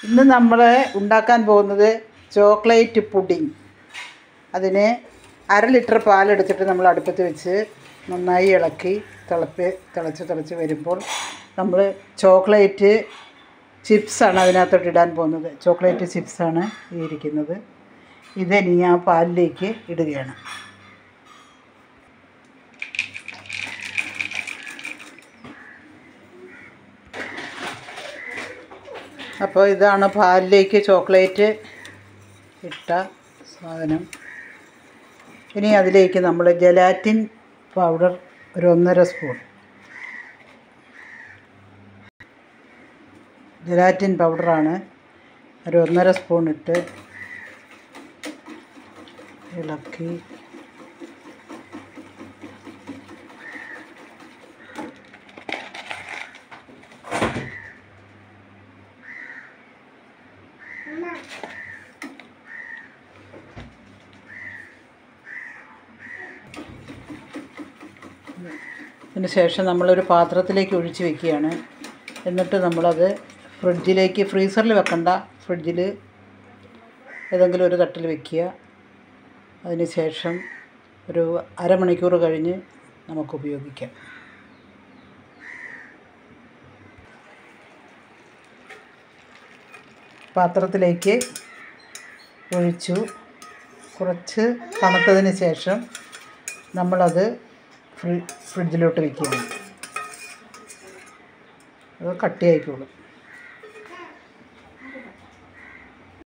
ഇന്ന് നമ്മൾ ഉണ്ടാക്കാൻ പോകുന്നത് ചോക്ലേറ്റ് പുഡിംഗ് അതിന് അര ലിറ്റർ പാലെടുത്തിട്ട് നമ്മൾ അടുപ്പത്ത് വെച്ച് നന്നായി ഇളക്കി തിളപ്പ് തിളച്ച് തിളച്ച് വരുമ്പോൾ നമ്മൾ ചോക്ലേറ്റ് ചിപ്സാണ് അതിനകത്തോട്ട് ഇടാൻ പോകുന്നത് ചോക്ലേറ്റ് ചിപ്സാണ് ഈ ഇരിക്കുന്നത് ഇതിനി ആ പാലിലേക്ക് ഇടുകയാണ് അപ്പോൾ ഇതാണ് പാലിലേക്ക് ചോക്ലേറ്റ് ഇട്ട സാധനം ഇനി അതിലേക്ക് നമ്മൾ ജലാറ്റിൻ പൗഡർ ഒരു ഒന്നര സ്പൂൺ ജലാറ്റിൻ പൗഡറാണ് ഒരു ഒന്നര സ്പൂൺ ഇട്ട് ഇളക്കി അതിന് ശേഷം നമ്മളൊരു പാത്രത്തിലേക്ക് ഒഴിച്ച് വെക്കുകയാണ് എന്നിട്ട് നമ്മളത് ഫ്രിഡ്ജിലേക്ക് ഫ്രീസറിൽ വെക്കണ്ട ഫ്രിഡ്ജിൽ ഏതെങ്കിലും ഒരു തട്ടിൽ വെക്കുക അതിന് ശേഷം ഒരു അരമണിക്കൂർ കഴിഞ്ഞ് നമുക്ക് ഉപയോഗിക്കാം പാത്രത്തിലേക്ക് ഒഴിച്ചു കുറച്ച് തണുത്തതിന് ശേഷം നമ്മളത് ഫ്രി ഫ്രിഡ്ജിലോട്ട് വെക്കുകയാണ് അത് കട്ടിയായിക്കോളും